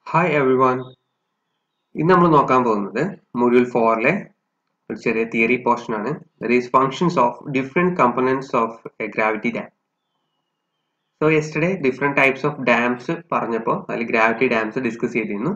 hi every one ഇന്ന് നമ്മൾ നോക്കാൻ പോകുന്നത് മൊഡ്യൂൾ ഫോറിലെ ഒരു ചെറിയ തിയറി പോർഷൻ ആണ് that is functions of different components of a gravity dam so yesterday different types of dams പറഞ്ഞപ്പോൾ അതിൽ ഗ്രാവിറ്റി ഡാംസ് ഡിസ്കസ് ചെയ്തിരുന്നു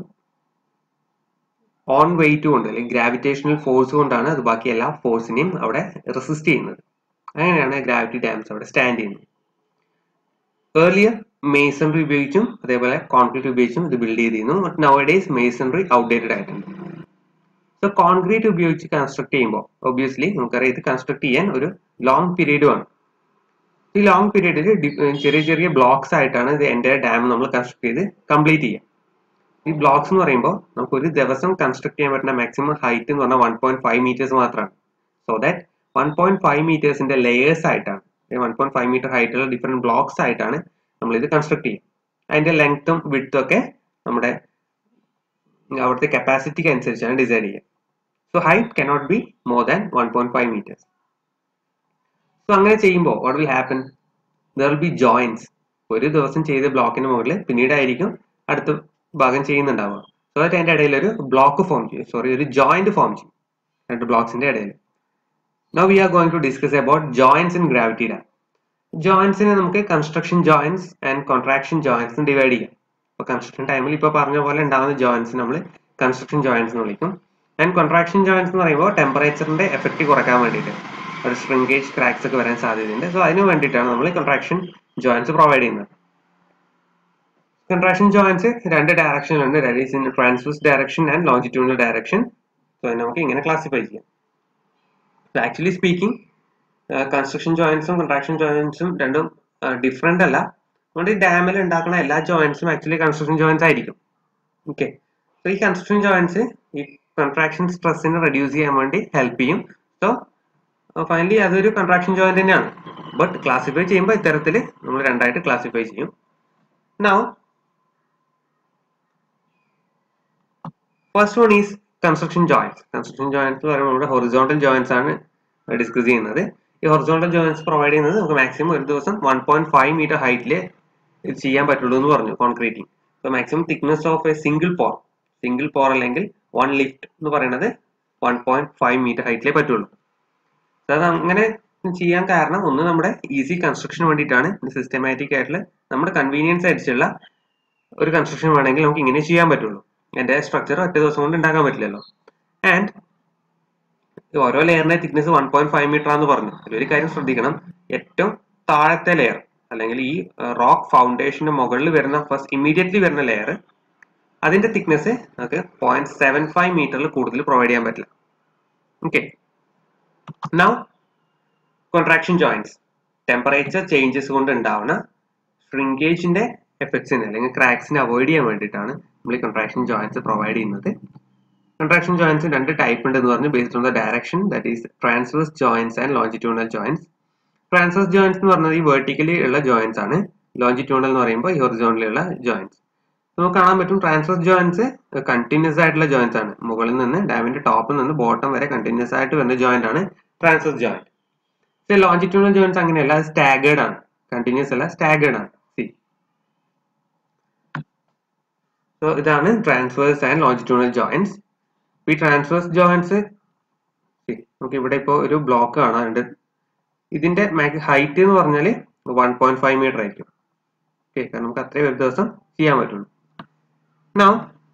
ഓൺ വെയിറ്റ് കൊണ്ട് അല്ലെങ്കിൽ ഗ്രാവിറ്റേഷണൽ ഫോഴ്സ് കൊണ്ടാണ് അത് ബാക്കി എല്ലാ ഫോഴ്സിനെയും അവിടെ റെസിസ്റ്റ് ചെയ്യുന്നത് അങ്ങനെയാണ് ഗ്രാവിറ്റി ഡാംസ് അവിടെ സ്റ്റാൻഡ് ചെയ്യുന്നത് ഏർലിയർ മേസൺറി ഉപയോഗിച്ചും അതേപോലെ കോൺക്രീറ്റ് ഉപയോഗിച്ചും ഇത് ബിൽഡ് ചെയ്തിരുന്നു but nowadays masonry outdated ആയിട്ടുണ്ട് സോ കോൺക്രീറ്റ് ഉപയോഗിച്ച് കൺസ്ട്രക്ട് ചെയ്യുമ്പോൾ ഒബ്വിയസ്ലി നമുക്കറിയാം ഇത് കൺസ്ട്രക്ട് ചെയ്യാൻ ഒരു ലോങ് പീരീഡ് വേണം ഈ ലോങ് പീരീഡിൽ ചെറിയ ചെറിയ ബ്ലോക്സ് ആയിട്ടാണ് ഇത് എൻ്റെ ഡാം നമ്മൾ കൺസ്ട്രക്ട് ചെയ്ത് കംപ്ലീറ്റ് ചെയ്യുക ഈ ബ്ലോക്സ് എന്ന് പറയുമ്പോൾ നമുക്ക് ഒരു ദിവസം കൺസ്ട്രക്ട് ചെയ്യാൻ പറ്റുന്ന മാക്സിമം ഹൈറ്റ് എന്ന് പറഞ്ഞാൽ വൺ പോയിന്റ് ഫൈവ് മീറ്റേഴ്സ് മാത്രമാണ് so that one point five മീറ്റേഴ്സിന്റെ ലെയേഴ്സ് ആയിട്ടാണ് വൺ പോയിന്റ് ഫൈവ് മീറ്റർ ഹൈറ്റുള്ള ഡിഫറെന്റ് ബ്ലോക്സ് ആയിട്ടാണ് നമ്മൾ ഇത് കൺസ്ട്രക്ട് ചെയ്യും അതിന്റെ ലെങ്ത്തും വിഡ്ത്തും ഒക്കെ നമ്മുടെ അവിടുത്തെ കപ്പാസിറ്റിക്ക് അനുസരിച്ചാണ് ഡിസൈഡ് ചെയ്യുക so height cannot be more than one point five metres so അങ്ങനെ ചെയ്യുമ്പോൾ what will happen there will be joints ഒരു ദിവസം ചെയ്ത ബ്ലോക്കിന് മുകളിൽ പിന്നീടായിരിക്കും അടുത്ത ഭാഗം ചെയ്യുന്നുണ്ടാവുക സോ ദാറ്റ് അതിന്റെ ഇടയിൽ ഒരു ബ്ലോക്ക് ഫോം ചെയ്യും സോറി ഒരു ജോയിന്റ് ഫോം ചെയ്യും രണ്ട് ബ്ലോക്സിന്റെ ഇടയിൽ now we are going to discuss about joints in gravity dam ജോയിൻസിനെ നമുക്ക് construction joints and contraction joints divide ചെയ്യാം ഇപ്പോൾ കൺസ്ട്രക്ഷൻ ടൈമിൽ ഇപ്പോൾ പറഞ്ഞ പോലെ ഉണ്ടാകുന്ന ജോയിൻസ് നമ്മൾ കൺസ്ട്രക്ഷൻ ജോയിൻസ് എന്ന് വിളിക്കും ആൻഡ് കോൺട്രാക്ഷൻ ജോയിൻസ് എന്ന് പറയുമ്പോൾ ടെമ്പറേച്ചറിന്റെ എഫക്റ്റ് കുറയ്ക്കാൻ വേണ്ടിയിട്ട് ഒരു സ്ട്രിങ്കേജ് ക്രാക്സ് ഒക്കെ വരാൻ സാധ്യതയുണ്ട് സോ അതിന് വേണ്ടിയിട്ടാണ് നമ്മൾ കോൺട്രാക്ഷൻ ജോയിൻസ് പ്രൊവൈഡ് ചെയ്യുന്നത് കൺട്രാക്ഷൻ ജോയിൻസ് രണ്ട് ഡയറക്ഷനിലുണ്ട് that is in transverse direction and longitudinal direction so നമുക്ക് ഇങ്ങനെ ക്ലാസിഫൈ ചെയ്യാം ആക്ച്വലി സ്പീക്കിംഗ് കൺസ്ട്രക്ഷൻ ജോയിൻസും കൺട്രാക്ഷൻ ജോയിൻസും രണ്ടും ഡിഫറെൻ്റ് അല്ല അതുകൊണ്ട് ഈ ഡാമിൽ ഉണ്ടാക്കുന്ന എല്ലാ ജോയിൻസും ആക്ച്വലി കൺസ്ട്രക്ഷൻ ജോയിൻസ് ആയിരിക്കും ഓക്കെ സോ ഈ കൺസ്ട്രക്ഷൻ ജോയിൻസ് ഈ കൺട്രാക്ഷൻ സ്ട്രെസ്സിനെ റെഡ്യൂസ് ചെയ്യാൻ വേണ്ടി ഹെൽപ്പ് ചെയ്യും സോ ഫൈനലി അതൊരു കൺട്രാക്ഷൻ ജോയിന്റ് തന്നെയാണ് ബട്ട് ക്ലാസിഫൈ ചെയ്യുമ്പോൾ ഇത്തരത്തിൽ നമ്മൾ രണ്ടായിട്ട് ക്ലാസിഫൈ ചെയ്യും now first one is construction joints construction joints എന്ന് പറയുമ്പോൾ നമ്മുടെ ഹൊറിസോണ്ടൽ ജോയിൻസ് ആണ് ഡിസ്കസ് ചെയ്യുന്നത് ഈ ഹൊറിസോണ്ടൽ ജോയിൻസ് പ്രൊവൈഡ് ചെയ്യുന്നത് നമുക്ക് മാക്സിമം ഒരു ദിവസം വൺ പോയിന്റ് ഫൈവ് മീറ്റർ ഹൈറ്റിൽ ഇത് ചെയ്യാൻ പറ്റുള്ളൂ എന്ന് പറഞ്ഞു concreting so maximum thickness of a single pour single pour അല്ലെങ്കിൽ വൺ ലിഫ്റ്റ് എന്ന് പറയുന്നത് വൺ പോയിന്റ് ഫൈവ് മീറ്റർ ഹൈറ്റിലേ പറ്റുള്ളൂ അത് അങ്ങനെ ചെയ്യാൻ കാരണം ഒന്ന് നമ്മുടെ ഈസി കൺസ്ട്രക്ഷന് വേണ്ടിയിട്ടാണ് സിസ്റ്റമാറ്റിക് ആയിട്ടുള്ള നമ്മുടെ കൺവീനിയൻസ് ആയിട്ടുള്ള ഒരു കൺസ്ട്രക്ഷൻ വേണമെങ്കിൽ നമുക്ക് ഇങ്ങനെ ചെയ്യാൻ പറ്റുള്ളൂ എൻ്റെ സ്ട്രക്ചർ ഒറ്റ ദിവസം കൊണ്ട് ഉണ്ടാക്കാൻ പറ്റില്ലല്ലോ ആൻഡ് ഓരോ ലെയറിന്റെ thickness one point five metre ആണെന്ന് പറഞ്ഞു അതിലൊരു കാര്യം ശ്രദ്ധിക്കണം ഏറ്റവും താഴത്തെ ലെയർ അല്ലെങ്കിൽ ഈ റോക്ക് ഫൗണ്ടേഷന്റെ മുകളിൽ വരുന്ന ഫസ്റ്റ് ഇമ്മീഡിയറ്റ്ലി വരുന്ന ലെയർ അതിന്റെ തിക്നെസ് നമുക്ക് പോയിന്റ് സെവൻ ഫൈവ് മീറ്ററിൽ കൂടുതൽ പ്രൊവൈഡ് ചെയ്യാൻ പറ്റില്ല okay now contraction joints temperature changes കൊണ്ട് ഉണ്ടാവുന്ന ഷ്രിങ്കേജിന്റെ എഫക്ട്സിനെ അല്ലെങ്കിൽ ക്രാക്സിനെ അവോയ്ഡ് ചെയ്യാൻ വേണ്ടിയിട്ടാണ് നമ്മൾ ഈ കോൺട്രാക്ഷൻ ജോയിന്റ്സ് പ്രൊവൈഡ് ചെയ്യുന്നത് contraction joints രണ്ട് ടൈപ്പ് ഉണ്ട് എന്ന് പറഞ്ഞു based on the direction that is transverse joints and longitudinal joints transverse joints എന്ന് പറഞ്ഞത് ഈ വെർട്ടിക്കലി ഉള്ള ജോയിന്റ്സ് ആണ് ലോഞ്ചിറ്റ്യൂണൽ എന്ന് പറയുമ്പോൾ ഈ ഹൊറിസോണ്ടലി ഉള്ള ജോയിന്റ്സ് നമുക്ക് കാണാൻ പറ്റും ട്രാൻസ്വേഴ്സ് ജോയിന്റ്സ് കണ്ടിന്യൂസ് ആയിട്ടുള്ള ജോയിന്റ്സ് ആണ് മുകളിൽ നിന്ന് ഡാമിന്റെ ടോപ്പിൽ നിന്ന് ബോട്ടം വരെ കണ്ടിന്യൂസ് ആയിട്ട് വരുന്ന ജോയിന്റ് ആണ് ട്രാൻസ്വേഴ്സ് ജോയിന്റ് പക്ഷേ ലോഞ്ചിറ്റ്യൂണൽ ജോയിന്റ്സ് അങ്ങനെയല്ല സ്റ്റാഗേർഡ് ആണ് കണ്ടിന്യൂസ് അല്ല സ്റ്റാഗേർഡ് ആണ് സി സോ ഇതാണ് ട്രാൻസ്വേഴ്സ് ആൻഡ് ലോഞ്ചിറ്റ്യൂണൽ ജോയിന്റ്സ് ഈ ട്രാൻസ്വേഴ്സ് ജോയിന്റ്സ് നമുക്ക് ഇവിടെ ഇപ്പോൾ ഒരു ബ്ലോക്ക് കാണാനുണ്ട് ഇതിന്റെ ഹൈറ്റ് എന്ന് പറഞ്ഞാൽ വൺ പോയിന്റ് ഫൈവ് മീറ്റർ ആയിരിക്കും ഓക്കെ കാരണം നമുക്ക് അത്രയും ഒരു ദിവസം ചെയ്യാൻ പറ്റുള്ളൂ നൗ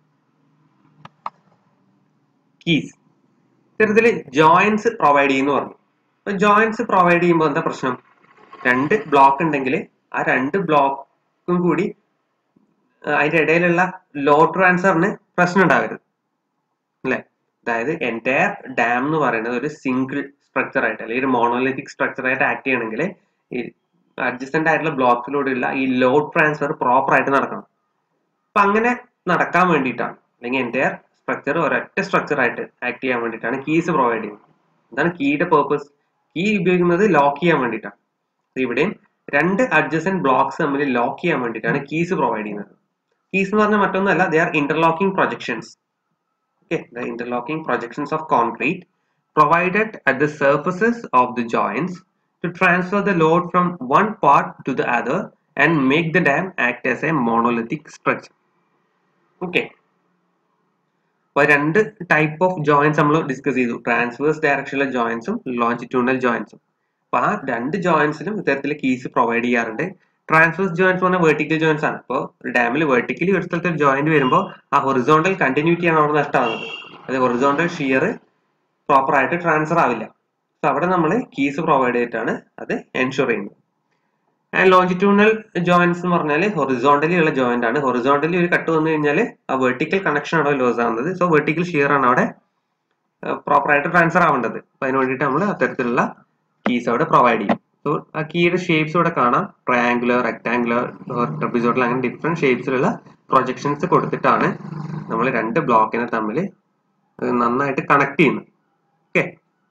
കീസ് ഇത്തരത്തിൽ ജോയിന്റ്സ് പ്രൊവൈഡ് ചെയ്യുന്നു പറഞ്ഞു അപ്പൊ ജോയിന്റ്സ് പ്രൊവൈഡ് ചെയ്യുമ്പോൾ എന്താ പ്രശ്നം രണ്ട് ബ്ലോക്ക് ഉണ്ടെങ്കിൽ ആ രണ്ട് ബ്ലോക്കും കൂടി അതിന്റെ ഇടയിലുള്ള ലോ ട്രാൻസ്ഫറിന് പ്രശ്നം ഉണ്ടാവരുത് അല്ലെ അതായത് എൻറ്റയർ ഡാം എന്ന് പറയുന്നത് ഒരു സിംഗിൾ സ്ട്രക്ചർ ആയിട്ട് അല്ലെങ്കിൽ ഒരു മോണോലിത്തിക് സ്ട്രക്ചർ ആയിട്ട് ആക്ട് ചെയ്യണമെങ്കിൽ ഈ അഡ്ജസ്റ്റന്റ് ആയിട്ടുള്ള ബ്ലോക്കിലൂടെയുള്ള ഈ ലോഡ് ട്രാൻസ്ഫർ പ്രോപ്പർ ആയിട്ട് നടക്കണം അപ്പൊ അങ്ങനെ നടക്കാൻ വേണ്ടിയിട്ടാണ് അല്ലെങ്കിൽ എൻറ്റയർ സ്ട്രക്ചർ ഒരൊറ്റ സ്ട്രക്ചർ ആയിട്ട് ആക്ട് ചെയ്യാൻ വേണ്ടിയിട്ടാണ് കീസ് പ്രൊവൈഡ് ചെയ്യുന്നത് എന്താണ് കീയുടെ പേർപ്പസ് കീ ഉപയോഗിക്കുന്നത് ലോക്ക് ചെയ്യാൻ വേണ്ടിയിട്ടാണ് ഇവിടെയും രണ്ട് അഡ്ജസ്റ്റന്റ് ബ്ലോക്സ് തമ്മിൽ ലോക്ക് ചെയ്യാൻ വേണ്ടിയിട്ടാണ് കീസ് പ്രൊവൈഡ് ചെയ്യുന്നത് കീസ് എന്ന് പറഞ്ഞാൽ മറ്റൊന്നല്ല they are interlocking projections okay the interlocking projections of concrete provided at the surfaces of the joints to transfer the load from one part to the other and make the dam act as a monolithic structure okay അപ്പൊ രണ്ട് type of joints നമ്മൾ discuss ചെയ്തു ട്രാൻസ്വേഴ്സ് ഡയറക്ഷനിലെ ജോയിന്റ്സും ലോഞ്ചിറ്റ്യൂണൽ ജോയിന്റ്സും അപ്പൊ ആ രണ്ട് ജോയിന്റ്സിലും ഇത്തരത്തിലെ കീസ് പ്രൊവൈഡ് ചെയ്യാറുണ്ട് ട്രാൻസ്വേഴ്സ് ജോയിന്റ്സ് പറഞ്ഞാൽ വെർട്ടിക്കൽ ജോയിന്റ്സ് ആണ് ഇപ്പോൾ ഡാമിൽ വെർട്ടിക്കലി ഒരു സ്ഥലത്ത് ജോയിന്റ് വരുമ്പോൾ ആ ഹൊറിസോണ്ടൽ കണ്ടിന്യൂറ്റി ആണ് അവിടെ നഷ്ടമാകുന്നത് അത് ഹൊറിസോണ്ടൽ ഷിയർ പ്രോപ്പർ ആയിട്ട് ട്രാൻസ്ഫർ ആവില്ല സോ അവിടെ നമ്മൾ കീസ് പ്രൊവൈഡ് ചെയ്തിട്ടാണ് അത് എൻഷുർ ചെയ്യുന്നത് ആൻഡ് ലോഞ്ചിറ്റ്യൂണൽ ജോയിന്റ്സ് എന്ന് പറഞ്ഞാൽ ഹൊറിസോണ്ടലി ഉള്ള ജോയിന്റ് ആണ് ഹൊറിസോണ്ടലി ഒരു കട്ട് വന്നു കഴിഞ്ഞാൽ ആ വെർട്ടിക്കൽ കണക്ഷൻ അവിടെ ലോസ് ആവുന്നത് സോ വെർട്ടിക്കൽ ഷിയർ ആണ് അവിടെ പ്രോപ്പർ ആയിട്ട് ട്രാൻസ്ഫർ ആവേണ്ടത് അപ്പൊ അതിന് വേണ്ടിയിട്ട് നമ്മൾ അത്തരത്തിലുള്ള കീസ് അവിടെ പ്രൊവൈഡ് ചെയ്യും സോ ആ കീയുടെ ഷേപ്സ് ഇവിടെ കാണാം ട്രയാങ്കുലർ റെക്ടാങ്കുലർ ട്രപ്പിസോഡൽ അങ്ങനെ ഡിഫറെന്റ് ഷേപ്സിലുള്ള പ്രൊജക്ഷൻസ് കൊടുത്തിട്ടാണ് നമ്മൾ രണ്ട് ബ്ലോക്കിനെ തമ്മിൽ നന്നായിട്ട് കണക്ട് ചെയ്യുന്നത് ഓക്കെ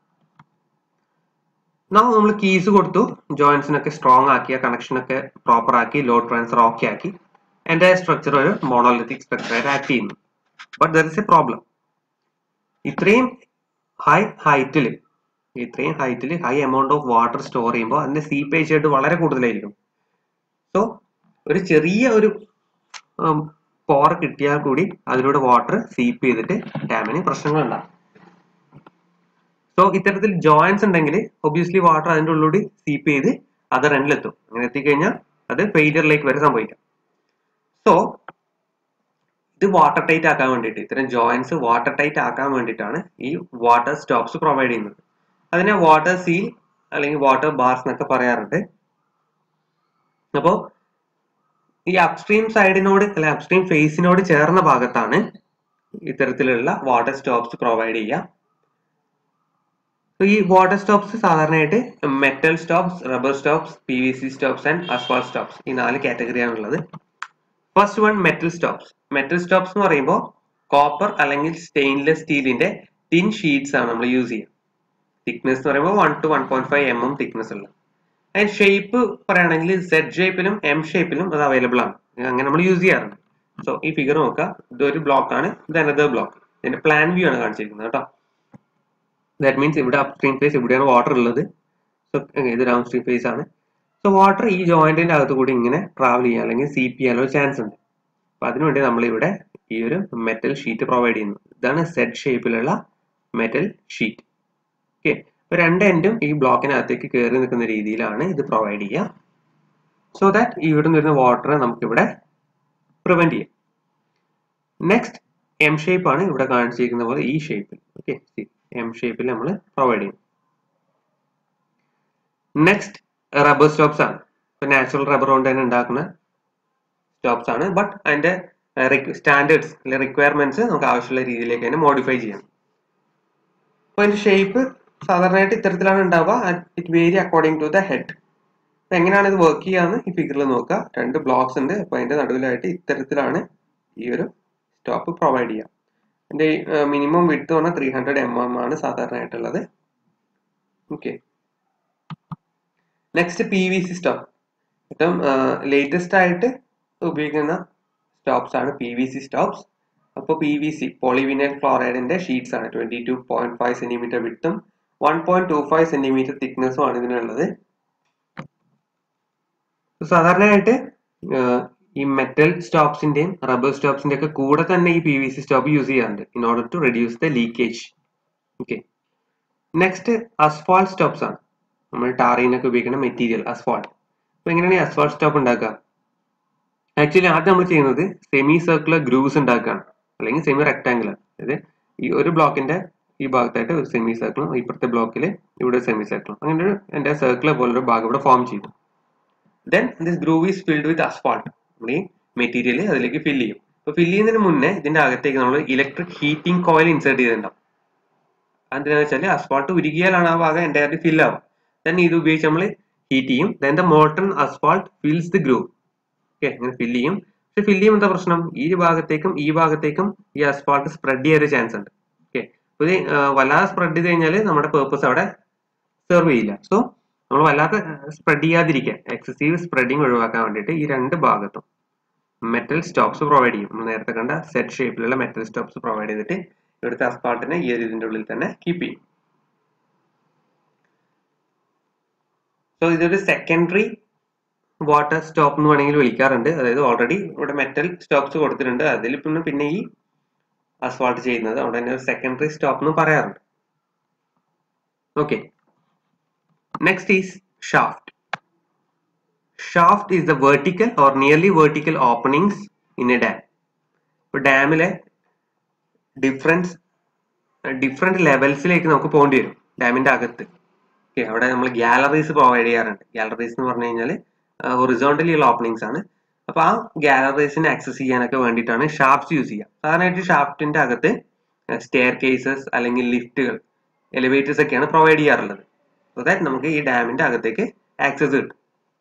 നമ്മൾ കീസ് കൊടുത്തു ജോയിന്റ്സിനൊക്കെ സ്ട്രോങ് ആക്കി ആ കണക്ഷനൊക്കെ പ്രോപ്പർ ആക്കി ലോഡ് ട്രാൻസ്ഫർ ഓക്കെ ആക്കി എൻ്റെ സ്ട്രക്ചർ ഒരു മോണോലിത്തിക് സ്ട്രക്ചർ ആയിട്ട് ആക്ട് ചെയ്യുന്നു but there is a problem ഇത്രയും ഹൈ ഹൈറ്റിൽ ഇത്രയും ഹൈറ്റിൽ high amount of water store ചെയ്യുമ്പോൾ അതിന്റെ സീപ്പേജ് ആയിട്ട് വളരെ കൂടുതലായിരിക്കും സോ ഒരു ചെറിയ ഒരു പോർ കിട്ടിയാൽ കൂടി അതിലൂടെ വാട്ടർ സീപ്പ് ചെയ്തിട്ട് ഡാമിന് പ്രശ്നങ്ങൾ ഉണ്ടാകും സോ ഇത്തരത്തിൽ ജോയിന്റ്സ് ഉണ്ടെങ്കിൽ ഒബ്വിയസ്ലി വാട്ടർ അതിൻ്റെ ഉള്ളിലൂടെ സീപ്പ് ചെയ്ത് അതർ എൻഡിലെത്തും അങ്ങനെ എത്തിക്കഴിഞ്ഞാൽ അത് ഫെയിലിയറിലേക്ക് വരെ സംഭവിക്കാം സോ ഇത് വാട്ടർ ടൈറ്റ് ആക്കാൻ വേണ്ടിയിട്ട് ഇത്തരം ജോയിന്റ്സ് വാട്ടർ ടൈറ്റ് ആക്കാൻ വേണ്ടിയിട്ടാണ് ഈ വാട്ടർ സ്റ്റോപ്സ് പ്രൊവൈഡ് ചെയ്യുന്നത് അതിനെ വാട്ടർ സീൽ അല്ലെങ്കിൽ വാട്ടർ ബാർസ് എന്നൊക്കെ പറയാറുണ്ട് അപ്പോൾ ഈ അപ്സ്ട്രീം സൈഡിനോട് അല്ലെ അപ്സ്ട്രീം ഫേസിനോട് ചേർന്ന ഭാഗത്താണ് ഇത്തരത്തിലുള്ള വാട്ടർ സ്റ്റോപ്സ് പ്രൊവൈഡ് ചെയ്യുക ഈ വാട്ടർ സ്റ്റോപ്സ് സാധാരണയായിട്ട് metal stops rubber stops P V C stops and asphalt stops ഈ നാല് കാറ്റഗറിയാണ് ഉള്ളത് first one metal stops metal stops എന്ന് പറയുമ്പോൾ കോപ്പർ അല്ലെങ്കിൽ സ്റ്റെയിൻലെസ് സ്റ്റീലിന്റെ തിൻ ഷീറ്റ്സ് ആണ് നമ്മൾ യൂസ് ചെയ്യുക തിക്നെസ് എന്ന് പറയുമ്പോൾ one to one point five M M thickness ഉള്ളത് അതിന് ഷേപ്പ് പറയുകയാണെങ്കിൽ സെഡ് ഷേപ്പിലും എം ഷേപ്പിലും അത് അവൈലബിൾ ആണ് അങ്ങനെ നമ്മൾ യൂസ് ചെയ്യാറുണ്ട് സോ ഈ ഫിഗർ നോക്കുക ഇതൊരു ബ്ലോക്ക് ആണ് ഇത് അനദർ ബ്ലോക്ക് ഇതിന്റെ പ്ലാൻ വ്യൂ ആണ് കാണിച്ചിരിക്കുന്നത് കേട്ടോ ദാറ്റ് മീൻസ് ഇവിടെ അപ്സ്ട്രീം ഫേസ് ഇവിടെയാണ് വാട്ടർ ഉള്ളത് സോ ഇത് ഡൗൺ സ്ട്രീം ഫേസ് ആണ് സോ വാട്ടർ ഈ ജോയിന്റിന്റെ അകത്ത് കൂടി ഇങ്ങനെ ട്രാവൽ ചെയ്യാൻ അല്ലെങ്കിൽ സീപ്പ് ചെയ്യാനോ ചാൻസ് ഉണ്ട് അപ്പൊ അതിനുവേണ്ടി നമ്മൾ ഇവിടെ ഈ ഒരു മെറ്റൽ ഷീറ്റ് പ്രൊവൈഡ് ചെയ്യുന്നു ഇതാണ് സെഡ് ഷേപ്പിലുള്ള മെറ്റൽ ഷീറ്റ് ഓക്കെ അപ്പൊ രണ്ട് എൻഡും ഈ ബ്ലോക്കിനകത്തേക്ക് കയറി നിൽക്കുന്ന രീതിയിലാണ് ഇത് പ്രൊവൈഡ് ചെയ്യുക സോ ദാറ്റ് ഇവിടെ നിന്ന് വരുന്ന വാട്ടർ നമുക്കിവിടെ പ്രിവെന്റ് ചെയ്യാം നെക്സ്റ്റ് എം ഷേപ്പ് ആണ് ഇവിടെ കാണിച്ചിരിക്കുന്ന പോലെ ഈ ഷേപ്പിൽ ഓക്കെ എം ഷേപ്പിൽ നമ്മൾ പ്രൊവൈഡ് ചെയ്യും നെക്സ്റ്റ് റബ്ബർ സ്റ്റോപ്സ് ആണ് ഇപ്പൊ നാച്ചുറൽ റബ്ബർ കൊണ്ട് തന്നെ ഉണ്ടാക്കുന്ന സ്റ്റോപ്സ് ആണ് ബട്ട് അതിന്റെ സ്റ്റാൻഡേർഡ്സ് അല്ലെ റിക്വയർമെന്റ്സ് നമുക്ക് ആവശ്യമുള്ള രീതിയിലേക്ക് തന്നെ മോഡിഫൈ ചെയ്യാം അപ്പൊ അതിന്റെ ഷേപ്പ് സാധാരണയായിട്ട് ഇത്തരത്തിലാണ് ഉണ്ടാവുക it vary according to the head അപ്പൊ എങ്ങനെയാണ് ഇത് വർക്ക് ചെയ്യാന്ന് ഈ ഫിഗറിൽ നോക്കുക രണ്ട് ബ്ലോക്സ് ഉണ്ട് അപ്പൊ അതിന്റെ നടുവിലായിട്ട് ഇത്തരത്തിലാണ് ഈ ഒരു സ്റ്റോപ്പ് പ്രൊവൈഡ് ചെയ്യുക അതിന്റെ മിനിമം വിട്ട് പറഞ്ഞാൽ ത്രീ ഹൺഡ്രഡ് എം എം ആണ് സാധാരണയായിട്ടുള്ളത് okay next P V C stop ഏറ്റവും ലേറ്റസ്റ്റ് ആയിട്ട് ഉപയോഗിക്കുന്ന സ്റ്റോപ്സ് ആണ് പി വി സി സ്റ്റോപ്സ് അപ്പോൾ പി വി സി പോളിവിനൽ ക്ലോറൈഡിന്റെ ഷീറ്റ്സ് ആണ് twenty two point five centimetre വിട്ടും one point two five centimetre തിക്നെസ്സും ആണ് ഇതിനുള്ളത് സാധാരണയായിട്ട് ഈ മെറ്റൽ സ്റ്റോപ്സിന്റെയും റബ്ബർ സ്റ്റോപ്സിന്റെ ഒക്കെ കൂടെ തന്നെ ഈ P V C stop use ചെയ്യാറുണ്ട് in order to reduce the leakage okay next asphalt stops ആണ് നമ്മൾ ടാറിനൊക്കെ ഉപയോഗിക്കുന്ന മെറ്റീരിയൽ അസ്ഫാൾട്ട് അപ്പൊ എങ്ങനെയാണ് ഈ അസ്ഫാൾട്ട് സ്റ്റോപ്പ് ഉണ്ടാക്കുക ആക്ച്വലി ആദ്യം നമ്മൾ ചെയ്യുന്നത് സെമി സർക്കുലർ ഗ്രൂവ്സ് ഉണ്ടാക്കുകയാണ് അല്ലെങ്കിൽ സെമി റെക്ടാങ്കുലർ അതായത് ഈ ഒരു ബ്ലോക്കിന്റെ ഈ ഭാഗത്തായിട്ട് ഒരു സെമി സർക്കിളും ഇപ്പുറത്തെ ബ്ലോക്കിൽ ഇവിടെ സെമി സർക്കിളും അങ്ങനെ ഒരു എൻ്റെ സർക്കിൾ പോലൊരു ഭാഗം ഇവിടെ ഫോം ചെയ്തു then this groove is filled with asphalt നമ്മൾ ഈ മെറ്റീരിയൽ അതിലേക്ക് ഫില്ല് ചെയ്യും അപ്പൊ ഫില്ല് ചെയ്യുന്നതിന് മുന്നേ ഇതിന്റെ അകത്തേക്ക് നമ്മൾ ഇലക്ട്രിക് ഹീറ്റിംഗ് കോയിൽ ഇൻസേർട്ട് ചെയ്തിട്ടുണ്ടാവും അതെന്താണെന്ന് വെച്ചാൽ അസ്ഫാൾട്ട് ഉരുകിയാലാണ് ആ ഭാഗം എൻ്റെ ഫില്ല് ആവുക ദെൻ ഇത് ഉപയോഗിച്ച് നമ്മൾ ഹീറ്റ് ചെയ്യും then the molten asphalt fills the groove okay അങ്ങനെ ഫില്ല് ചെയ്യും പക്ഷെ ഫില്ല് ചെയ്യുമ്പോൾ എന്താ പ്രശ്നം ഈ ഭാഗത്തേക്കും ഈ ഭാഗത്തേക്കും ഈ അസ്ഫാൾട്ട് സ്പ്രെഡ് ചെയ്യാൻ ചാൻസ് ഉണ്ട് ഓക്കെ അപ്പൊ ഇത് വല്ലാതെ സ്പ്രെഡ് ചെയ്ത് കഴിഞ്ഞാൽ നമ്മുടെ പേർപ്പസ് അവിടെ സെർവ് ചെയ്യില്ല സോ നമ്മൾ വല്ലാതെ സ്പ്രെഡ് ചെയ്യാതിരിക്കാൻ എക്സസീവ് സ്പ്രെഡിങ് ഒഴിവാക്കാൻ വേണ്ടിയിട്ട് ഈ രണ്ട് ഭാഗത്തും മെറ്റൽ സ്റ്റോപ്സ് പ്രൊവൈഡ് ചെയ്യും നമ്മൾ നേരത്തെ കണ്ട സെറ്റ് ഷേപ്പിലുള്ള മെറ്റൽ സ്റ്റോപ്സ് പ്രൊവൈഡ് ചെയ്തിട്ട് ഇവിടുത്തെ അസ്പാൾട്ടിനെ ഈ ഒരു ഇതിന്റെ ഉള്ളിൽ തന്നെ കീപ്പ് ചെയ്യും സോ ഇതൊരു സെക്കൻഡറി വാട്ടർ സ്റ്റോപ്പ് എന്ന് വേണമെങ്കിൽ വിളിക്കാറുണ്ട് അതായത് ഓൾറെഡി ഇവിടെ മെറ്റൽ സ്റ്റോപ്സ് കൊടുത്തിട്ടുണ്ട് അതിൽ പിന്നെ പിന്നെ ഈ അസ്വാൾട്ട് ചെയ്യുന്നത് അതുകൊണ്ട് തന്നെ സെക്കൻഡറി സ്റ്റോപ്പ് എന്ന് പറയാറുണ്ട് okay next is shaft shaft is the vertical or nearly vertical openings in a dam ഇപ്പോൾ ഡാമിലെ ഡിഫറൻസ് ഡിഫറെന്റ് ലെവൽസിലേക്ക് നമുക്ക് പോകേണ്ടി വരും ഡാമിന്റെ അകത്ത് ഓക്കെ അവിടെ നമ്മൾ ഗാലറീസ് പ്രൊവൈഡ് ചെയ്യാറുണ്ട് ഗാലറീസ് എന്ന് പറഞ്ഞു കഴിഞ്ഞാൽ ഹൊറിസോണ്ടലി ഉള്ള ഓപ്പണിങ്സ് ആണ് അപ്പൊ ആ ഗാലറീസിനെ ആക്സസ് ചെയ്യാനൊക്കെ വേണ്ടിയിട്ടാണ് ഷാഫ്റ്റ്സ് യൂസ് ചെയ്യുക സാധാരണയായിട്ട് ഷാഫ്റ്റിന്റെ അകത്ത് സ്റ്റെയർ കേസസ് അല്ലെങ്കിൽ ലിഫ്റ്റുകൾ എലിവേറ്റേഴ്സ് ഒക്കെയാണ് പ്രൊവൈഡ് ചെയ്യാറുള്ളത് സോ ദാറ്റ് നമുക്ക് ഈ ഡാമിന്റെ അകത്തേക്ക് ആക്സസ് കിട്ടും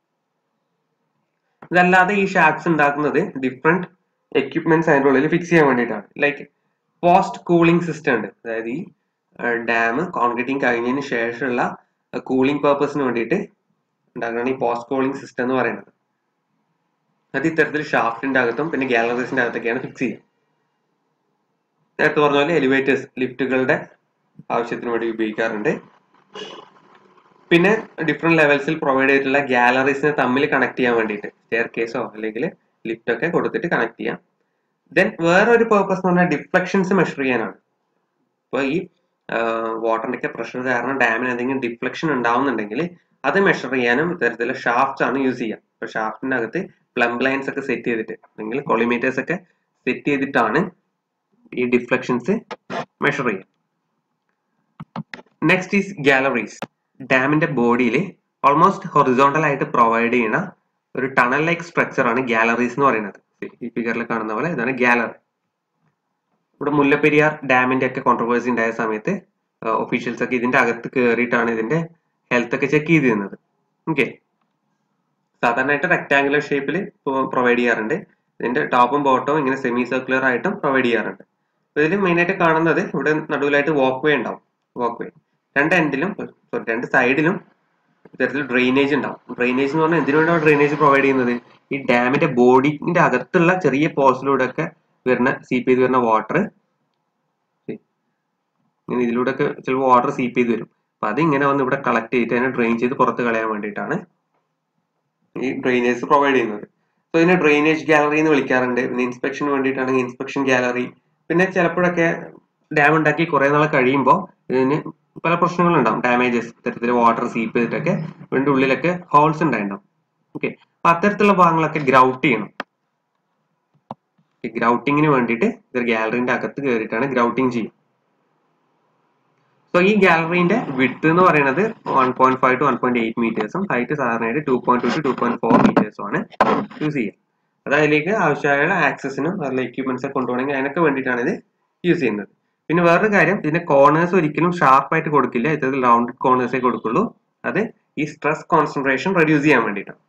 ഇതല്ലാതെ ഈ ഷാഫ്റ്റ്സ് ഉണ്ടാക്കുന്നത് ഡിഫറെന്റ് എക്യുപ്മെന്റ്സ് അതിൻ്റെ ഉള്ളിൽ ഫിക്സ് ചെയ്യാൻ വേണ്ടിയിട്ടാണ് ലൈക്ക് പോസ്റ്റ് കൂളിംഗ് സിസ്റ്റം ഉണ്ട് അതായത് ഈ ഡാം കോൺക്രീറ്റിംഗ് കഴിഞ്ഞതിന് ശേഷമുള്ള കൂളിംഗ് പർപ്പസിന് വേണ്ടിയിട്ട് ഉണ്ടാക്കുന്ന ഈ പോസ്റ്റ് കൂളിംഗ് സിസ്റ്റം എന്ന് പറയുന്നത് അത് ഇത്തരത്തിൽ ഷാഫ്റ്റിന്റെ അകത്തും പിന്നെ ഗാലറീസിന്റെ അകത്തൊക്കെയാണ് ഫിക്സ് ചെയ്യുക നേരത്തെ പറഞ്ഞ പോലെ എലിവേറ്റേഴ്സ് ലിഫ്റ്റുകളുടെ ആവശ്യത്തിന് വേണ്ടി ഉപയോഗിക്കാറുണ്ട് പിന്നെ ഡിഫറെന്റ് ലെവൽസിൽ പ്രൊവൈഡ് ചെയ്തിട്ടുള്ള ഗാലറീസിനെ തമ്മിൽ കണക്ട് ചെയ്യാൻ വേണ്ടിയിട്ട് സ്റ്റെയർ കേസോ അല്ലെങ്കിൽ ലിഫ്റ്റ് ഒക്കെ കൊടുത്തിട്ട് കണക്ട് ചെയ്യാം ദെൻ വേറൊരു പേർപ്പസ് എന്ന് പറഞ്ഞാൽ ഡിഫ്ലക്ഷൻസ് മെഷർ ചെയ്യാനാണ് ഇപ്പോൾ ഈ വാട്ടറിന്റെ ഒക്കെ പ്രഷർ കാരണം ഡാമിന് എന്തെങ്കിലും ഡിഫ്ലക്ഷൻ ഉണ്ടാവുന്നുണ്ടെങ്കിൽ അത് മെഷർ ചെയ്യാനും ഇത്തരത്തിലുള്ള ഷാഫ്റ്റ്സ് ആണ് യൂസ് ചെയ്യുക ഇപ്പോൾ ഷാഫ്റ്റിന്റെ അകത്ത് പ്ലംബ് ലൈൻസ് ഒക്കെ സെറ്റ് ചെയ്തിട്ട് അല്ലെങ്കിൽ കൊളിമീറ്റേഴ്സ് ഒക്കെ സെറ്റ് ചെയ്തിട്ടാണ് ഈ ഡിഫ്ലക്ഷൻസ് മെഷർ ചെയ്യുക നെക്സ്റ്റ് ഈസ് ഗാലറീസ് ഡാമിന്റെ ബോഡിയിൽ ഓൾമോസ്റ്റ് ഹൊറിസോണ്ടൽ ആയിട്ട് പ്രൊവൈഡ് ചെയ്യുന്ന ഒരു ടണൽ ലൈക്ക് സ്ട്രക്ചർ ആണ് ഗാലറീസ് എന്ന് പറയുന്നത് ഈ ഫിഗറിൽ കാണുന്ന പോലെ ഇതാണ് ഗാലറി ഇവിടെ മുല്ലപ്പെരിയാർ ഡാമിന്റെ ഒക്കെ കോൺട്രവേഴ്സി ഉണ്ടായ സമയത്ത് ഒഫീഷ്യൽസ് ഒക്കെ ഇതിന്റെ അകത്ത് കയറിയിട്ടാണ് ഇതിന്റെ ഹെൽത്ത് ഒക്കെ ചെക്ക് ചെയ്തിരുന്നത് ഓക്കെ സാധാരണയായിട്ട് റെക്ടാങ്കുലർ ഷേപ്പിൽ പ്രൊവൈഡ് ചെയ്യാറുണ്ട് ഇതിന്റെ ടോപ്പും ബോട്ടവും ഇങ്ങനെ സെമി സർക്കുലർ ആയിട്ടും പ്രൊവൈഡ് ചെയ്യാറുണ്ട് ഇതിൽ മെയിൻ ആയിട്ട് കാണുന്നത് ഇവിടെ നടുവിലായിട്ട് വാക്ക് വേ ഉണ്ടാവും വാക്ക് വേ രണ്ട് എൻഡിലും സോറി രണ്ട് സൈഡിലും ഇത്തരത്തിൽ ഡ്രെയിനേജ് ഉണ്ടാവും ഡ്രെയിനേജ് എന്ന് പറഞ്ഞാൽ എന്തിനു വേണ്ടിയാണ് ഡ്രെയിനേജ് പ്രൊവൈഡ് ചെയ്യുന്നത് ഈ ഡാമിന്റെ ബോഡിന്റെ അകത്തുള്ള ചെറിയ പോർസിലൂടെ ഒക്കെ വരുന്ന സീപ്പ് ചെയ്ത് വരുന്ന വാട്ടർ ഇങ്ങനെ ഇതിലൂടെ ഒക്കെ ചിലപ്പോൾ വാട്ടർ സീപ്പ് ചെയ്ത് വരും അപ്പൊ അതിങ്ങനെ വന്ന് ഇവിടെ കളക്ട് ചെയ്തിട്ട് അതിനെ ഡ്രെയിൻ ചെയ്ത് പുറത്ത് കളയാൻ വേണ്ടിയിട്ടാണ് ഈ ഡ്രെയിനേജ് പ്രൊവൈഡ് ചെയ്യുന്നത് സോ ഇതിനെ ഡ്രെയിനേജ് ഗാലറി എന്ന് വിളിക്കാറുണ്ട് പിന്നെ ഇൻസ്പെക്ഷന് വേണ്ടിയിട്ടാണെങ്കിൽ ഇൻസ്പെക്ഷൻ ഗാലറി പിന്നെ ചിലപ്പോഴൊക്കെ ഡാം ഉണ്ടാക്കി കുറെ നാൾ കഴിയുമ്പോൾ ഇതിന് പല പ്രശ്നങ്ങളുണ്ടാവും ഡാമേജസ് ഇത്തരത്തിൽ വാട്ടർ സീപ്പ് ചെയ്തിട്ടൊക്കെ ഇതിന്റെ ഉള്ളിലൊക്കെ ഹോൾസ് ഉണ്ടായിട്ടുണ്ടാവും ഓക്കെ അപ്പൊ അത്തരത്തിലുള്ള ഭാഗങ്ങളൊക്കെ ഗ്രൗട്ട് ചെയ്യണം ഗ്രൗട്ടിങ്ങിന് വേണ്ടിയിട്ട് ഇതൊരു ഗാലറിന്റെ അകത്ത് കയറിയിട്ടാണ് ഗ്രൗട്ടിങ് ചെയ്യുക സോ ഈ ഗാലറിന്റെ വിഡ്ത്ത് എന്ന് പറയുന്നത് one point five to one point eight മീറ്റേഴ്സും ഹൈറ്റ് സാധാരണയായിട്ട് two point two to two point four മീറ്റേഴ്സും ആണ് യൂസ് ചെയ്യുക അത് അതിലേക്ക് ആവശ്യമായ ആക്സസിനും അതിലെ എക്യുപ്മെന്റ്സ് ഒക്കെ കൊണ്ടുപോകണമെങ്കിൽ അതിനൊക്കെ വേണ്ടിയിട്ടാണ് ഇത് യൂസ് ചെയ്യുന്നത് പിന്നെ വേറൊരു കാര്യം ഇതിന്റെ കോർണേഴ്സ് ഒരിക്കലും ഷാർപ്പായിട്ട് കൊടുക്കില്ല ഇത്തരത്തിൽ റൗണ്ടഡ് കോർണേഴ്സേ കൊടുക്കുള്ളൂ അത് ഈ സ്ട്രെസ് കോൺസെൻട്രേഷൻ റെഡ്യൂസ് ചെയ്യാൻ വേണ്ടിയിട്ടാണ്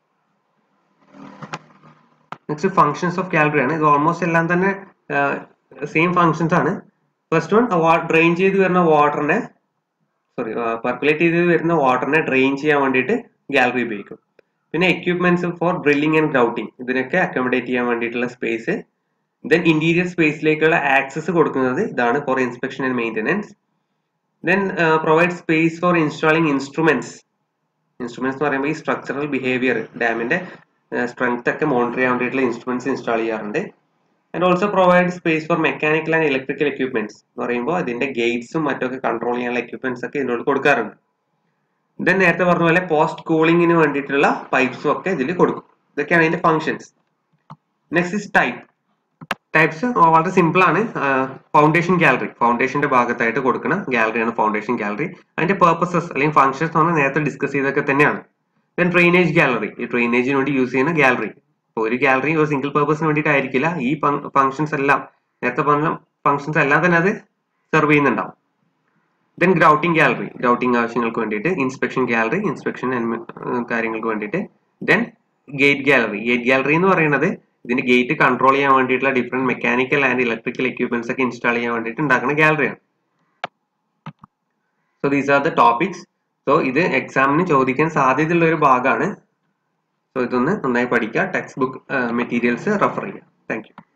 നെക്സ്റ്റ് ഫങ്ഷൻസ് ഓഫ് ഗാലറി ആണ് ഇത് ഓൾമോസ്റ്റ് എല്ലാം തന്നെ സെയിം ഫങ്ഷൻസ് ആണ് ഫസ്റ്റ് വൺ ഡ്രെയിൻ ചെയ്ത് വരുന്ന വാട്ടറിനെ സോറി പെർക്കുലേറ്റ് ചെയ്ത് വരുന്ന വാട്ടറിനെ ഡ്രെയിൻ ചെയ്യാൻ വേണ്ടിയിട്ട് ഗാലറി ഉപയോഗിക്കും പിന്നെ equipments for drilling and grouting ഇതിനൊക്കെ അക്കോമഡേറ്റ് ചെയ്യാൻ വേണ്ടിയിട്ടുള്ള സ്പേസ് ദെൻ ഇന്റീരിയർ സ്പേസിലേക്കുള്ള ആക്സസ് കൊടുക്കുന്നത് ഇതാണ് for inspection and maintenance then provide space for installing instruments instruments എന്ന് പറയുമ്പോൾ ഈ സ്ട്രക്ചറൽ ബിഹേവിയർ ഡാമിന്റെ സ്ട്രെങ്ത് ഒക്കെ മോണിറ്റർ ചെയ്യാൻ വേണ്ടിയിട്ടുള്ള ഇൻസ്ട്രുമെന്റ്സ് ഇൻസ്റ്റാൾ ചെയ്യാറുണ്ട് and also provide space for mechanical and electrical equipments എന്ന് പറയുമ്പോൾ അതിന്റെ ഗേറ്റ്സും മറ്റൊക്കെ കൺട്രോൾ ചെയ്യാനുള്ള എക്യുപ്മെന്റ്സ് ഒക്കെ ഇതിനോട് കൊടുക്കാറുണ്ട് ദെൻ നേരത്തെ പറഞ്ഞ പോലെ പോസ്റ്റ് കൂളിംഗിന് വേണ്ടിയിട്ടുള്ള പൈപ്സും ഒക്കെ ഇതിൽ കൊടുക്കും ഇതൊക്കെയാണ് ഇതിന്റെ functions next is type types വളരെ സിമ്പിൾ ആണ് ഫൗണ്ടേഷൻ ഗാലറി ഫൗണ്ടേഷന്റെ ഭാഗത്തായിട്ട് കൊടുക്കുന്ന ഗാലറിയാണ് ഫൗണ്ടേഷൻ ഗാലറി അതിന്റെ പേർപ്പസസ് അല്ലെങ്കിൽ ഫങ്ഷൻസ് നമ്മൾ നേരത്തെ ഡിസ്കസ് ചെയ്തൊക്കെ തന്നെയാണ് ദെൻ ഡ്രെയിനേജ് ഗാലറി ഈ ഡ്രെയിനേജിന് വേണ്ടി യൂസ് ചെയ്യുന്ന ഗാലറി ഇപ്പോൾ ഒരു ഗാലറി ഒരു സിംഗിൾ പേർപ്പസിന് വേണ്ടിയിട്ടായിരിക്കില്ല ഈ ഫങ്ഷൻസ് എല്ലാം നേരത്തെ പറഞ്ഞ ഫങ്ഷൻസ് എല്ലാം തന്നെ അത് സെർവ് ചെയ്യുന്നുണ്ടാവും ദെൻ ഗ്രൗട്ടിംഗ് ഗാലറി ഗ്രൗട്ടിംഗ് ആവശ്യങ്ങൾക്ക് വേണ്ടിയിട്ട് ഇൻസ്പെക്ഷൻ ഗാലറി ഇൻസ്പെക്ഷൻ കാര്യങ്ങൾക്ക് വേണ്ടിയിട്ട് then gate gallery gate gallery എന്ന് പറയുന്നത് ഇതിന്റെ ഗേറ്റ് കൺട്രോൾ ചെയ്യാൻ വേണ്ടിയിട്ടുള്ള different mechanical and electrical equipments ഒക്കെ ഇൻസ്റ്റാൾ ചെയ്യാൻ വേണ്ടിയിട്ട് ഉണ്ടാക്കുന്ന ഗാലറിയാണ് so these are the topics so ഇത് എക്സാമിന് ചോദിക്കാൻ സാധ്യതയുള്ള ഒരു ഭാഗമാണ് സോ ഇതൊന്ന് നന്നായി പഠിക്കുക ടെക്സ്റ്റ് ബുക്ക് മെറ്റീരിയൽസ് റെഫർ ചെയ്യുക താങ്ക് യു